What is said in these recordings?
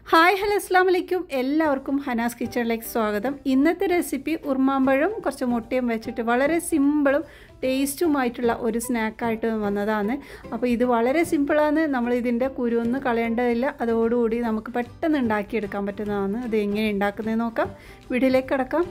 hi hello അസ്സാം വലൈക്കും എല്ലാവർക്കും ഹനാസ് കിച്ചണിലേക്ക് സ്വാഗതം ഇന്നത്തെ റെസിപ്പി ഉറുമാമ്പഴം കുറച്ച് മുട്ടയും വെച്ചിട്ട് വളരെ സിമ്പിളും ടേസ്റ്റുമായിട്ടുള്ള ഒരു സ്നാക്കായിട്ട് വന്നതാണ് അപ്പോൾ ഇത് വളരെ സിമ്പിളാണ് നമ്മൾ ഇതിൻ്റെ കുരുവൊന്നും കളയേണ്ടതില്ല അതോടുകൂടി നമുക്ക് പെട്ടെന്ന് ഉണ്ടാക്കിയെടുക്കാൻ പറ്റുന്നതാണ് അത് എങ്ങനെ ഉണ്ടാക്കുന്നത് നോക്കാം വീഡിയോയിലേക്ക് കിടക്കാം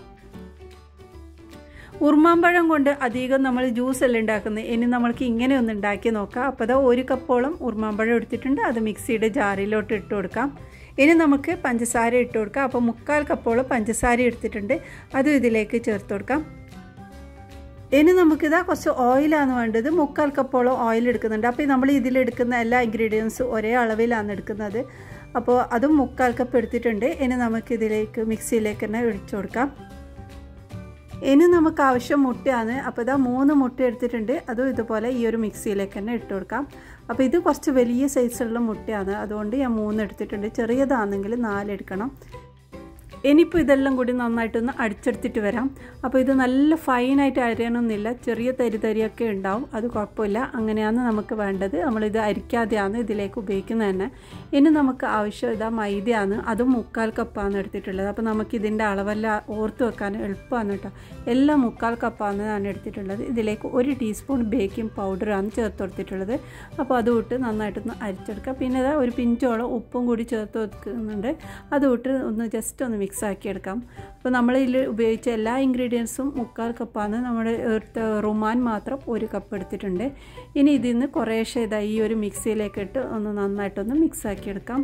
ഉറുമാമ്പഴം കൊണ്ട് അധികം നമ്മൾ ജ്യൂസ് എല്ലാം ഉണ്ടാക്കുന്നത് ഇനി നമ്മൾക്ക് ഇങ്ങനെ ഒന്ന് ഉണ്ടാക്കി നോക്കാം അപ്പോൾ അതാ ഒരു കപ്പോളം ഉറുമാമ്പഴം എടുത്തിട്ടുണ്ട് അത് മിക്സിയുടെ ജാറിലോട്ട് ഇട്ട് കൊടുക്കാം ഇനി നമുക്ക് പഞ്ചസാര ഇട്ട് കൊടുക്കാം അപ്പോൾ മുക്കാൽ കപ്പോളം പഞ്ചസാര എടുത്തിട്ടുണ്ട് അതും ഇതിലേക്ക് ചേർത്ത് കൊടുക്കാം ഇനി നമുക്കിതാ കുറച്ച് ഓയിലാണ് വേണ്ടത് മുക്കാൽ കപ്പോളം ഓയിൽ എടുക്കുന്നുണ്ട് അപ്പോൾ നമ്മൾ ഇതിലെടുക്കുന്ന എല്ലാ ഇൻഗ്രീഡിയൻസും ഒരേ അളവിലാണ് എടുക്കുന്നത് അപ്പോൾ അതും മുക്കാൽ കപ്പ് എടുത്തിട്ടുണ്ട് ഇനി നമുക്കിതിലേക്ക് മിക്സിയിലേക്ക് തന്നെ ഒഴിച്ചു കൊടുക്കാം ഇനി നമുക്ക് ആവശ്യം മുട്ടയാണ് അപ്പോൾ ഇതാ മൂന്ന് മുട്ട എടുത്തിട്ടുണ്ട് അതും ഇതുപോലെ ഈ ഒരു മിക്സിയിലേക്ക് തന്നെ ഇട്ട് കൊടുക്കാം അപ്പോൾ ഇത് കുറച്ച് വലിയ സൈസുള്ള മുട്ടയാണ് അതുകൊണ്ട് ഞാൻ മൂന്ന് എടുത്തിട്ടുണ്ട് ചെറിയതാണെങ്കിൽ നാല് എടുക്കണം ഇനിയിപ്പോൾ ഇതെല്ലാം കൂടി നന്നായിട്ടൊന്ന് അടിച്ചെടുത്തിട്ട് വരാം അപ്പോൾ ഇത് നല്ല ഫൈനായിട്ട് അരിയണമെന്നില്ല ചെറിയ തരി തരിയൊക്കെ ഉണ്ടാവും അത് കുഴപ്പമില്ല അങ്ങനെയാണ് നമുക്ക് വേണ്ടത് നമ്മളിത് അരിക്കാതെയാണ് ഇതിലേക്ക് ഉപയോഗിക്കുന്നത് തന്നെ ഇനി നമുക്ക് ആവശ്യം ഇതാ മൈദയാണ് അതും മുക്കാൽ കപ്പാണ് എടുത്തിട്ടുള്ളത് അപ്പോൾ നമുക്ക് ഇതിൻ്റെ അളവെല്ലാം ഓർത്ത് വെക്കാൻ എളുപ്പമാണ് കേട്ടോ എല്ലാം മുക്കാൽ കപ്പാണ് ഞാൻ എടുത്തിട്ടുള്ളത് ഇതിലേക്ക് ഒരു ടീസ്പൂൺ ബേക്കിംഗ് പൗഡറാണ് ചേർത്ത് കൊടുത്തിട്ടുള്ളത് അപ്പോൾ അത് വിട്ട് നന്നായിട്ടൊന്ന് അരിച്ചെടുക്കുക പിന്നെ ഇതാ ഒരു പിഞ്ചോളം ഉപ്പും കൂടി ചേർത്ത് വെക്കുന്നുണ്ട് അത് വിട്ട് ഒന്ന് ജസ്റ്റ് ഒന്ന് മിക്സ് ആക്കിയെടുക്കാം അപ്പോൾ നമ്മൾ ഇതിൽ ഉപയോഗിച്ച എല്ലാ ഇൻഗ്രീഡിയൻസും മുക്കാൽ കപ്പാണ് നമ്മുടെ റുമാൻ മാത്രം ഒരു കപ്പ് എടുത്തിട്ടുണ്ട് ഇനി ഇതിൽ നിന്ന് കുറേശ്ശെ ഇതാ ഈ ഒരു മിക്സിയിലേക്ക് ഇട്ട് ഒന്ന് നന്നായിട്ടൊന്ന് മിക്സ് ആക്കിയെടുക്കാം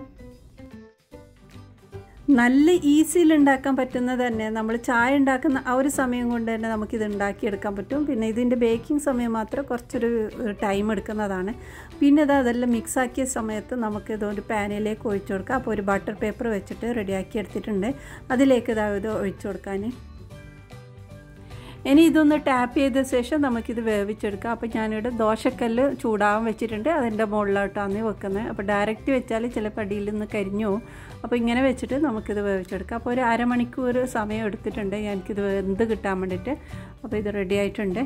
നല്ല ഈസിയിൽ ഉണ്ടാക്കാൻ പറ്റുന്നത് തന്നെ നമ്മൾ ചായ ഉണ്ടാക്കുന്ന ആ ഒരു സമയം കൊണ്ട് തന്നെ നമുക്കിത് ഉണ്ടാക്കിയെടുക്കാൻ പറ്റും പിന്നെ ഇതിൻ്റെ ബേക്കിംഗ് സമയം മാത്രം കുറച്ചൊരു ടൈം എടുക്കുന്നതാണ് പിന്നെ ഇത് അതെല്ലാം മിക്സ് ആക്കിയ സമയത്ത് നമുക്ക് ഇതൊരു പാനിലേക്ക് ഒഴിച്ചു കൊടുക്കാം അപ്പോൾ ഒരു ബട്ടർ പേപ്പർ വെച്ചിട്ട് റെഡിയാക്കി എടുത്തിട്ടുണ്ട് അതിലേക്ക് ഇതാ ഇത് ഒഴിച്ചു കൊടുക്കാൻ ഇനി ഇതൊന്ന് ടാപ്പ് ചെയ്ത ശേഷം നമുക്കിത് വേവിച്ചെടുക്കാം അപ്പോൾ ഞാനിവിടെ ദോശക്കല്ല് ചൂടാവാൻ വെച്ചിട്ടുണ്ട് അതിൻ്റെ മുകളിലോട്ടാണ് വെക്കുന്നത് അപ്പോൾ ഡയറക്റ്റ് വെച്ചാൽ ചിലപ്പോൾ അടിയിൽ നിന്ന് കരിഞ്ഞു പോകും അപ്പോൾ ഇങ്ങനെ വെച്ചിട്ട് നമുക്കിത് വേവിച്ചെടുക്കാം അപ്പോൾ ഒരു അരമണിക്കൂർ സമയം എടുത്തിട്ടുണ്ട് എനിക്കിത് വെന്ത് കിട്ടാൻ വേണ്ടിയിട്ട് അപ്പോൾ ഇത് റെഡി ആയിട്ടുണ്ട്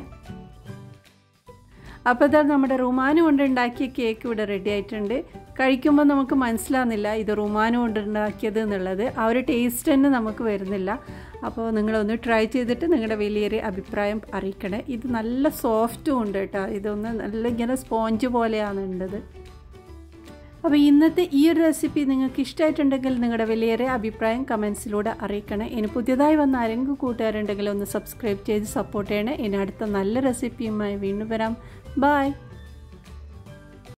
അപ്പോൾ ഇതാ നമ്മുടെ റുമാന് കൊണ്ട് ഉണ്ടാക്കിയ കേക്ക് ഇവിടെ റെഡി ആയിട്ടുണ്ട് കഴിക്കുമ്പോൾ നമുക്ക് മനസ്സിലാകുന്നില്ല ഇത് റുമാന് കൊണ്ട് ഉണ്ടാക്കിയത് എന്നുള്ളത് ആ ഒരു ടേസ്റ്റ് തന്നെ നമുക്ക് വരുന്നില്ല അപ്പോൾ നിങ്ങളൊന്ന് ട്രൈ ചെയ്തിട്ട് നിങ്ങളുടെ വലിയൊരു അഭിപ്രായം അറിയിക്കണേ ഇത് നല്ല സോഫ്റ്റും ഉണ്ട് കേട്ടോ ഇതൊന്ന് നല്ല ഇങ്ങനെ സ്പോഞ്ച് പോലെയാണ് ഉണ്ടത് അപ്പോൾ ഇന്നത്തെ ഈ ഒരു റെസിപ്പി നിങ്ങൾക്ക് ഇഷ്ടമായിട്ടുണ്ടെങ്കിൽ നിങ്ങളുടെ വലിയേറെ അഭിപ്രായം കമൻസിലൂടെ അറിയിക്കണേ ഇനി പുതിയതായി വന്ന ആരെങ്കിലും കൂട്ടുകാരുണ്ടെങ്കിൽ ഒന്ന് സബ്സ്ക്രൈബ് ചെയ്ത് സപ്പോർട്ട് ചെയ്യണേ ഇനി അടുത്ത നല്ല റെസിപ്പിയുമായി വീണ്ടും വരാം ബായ്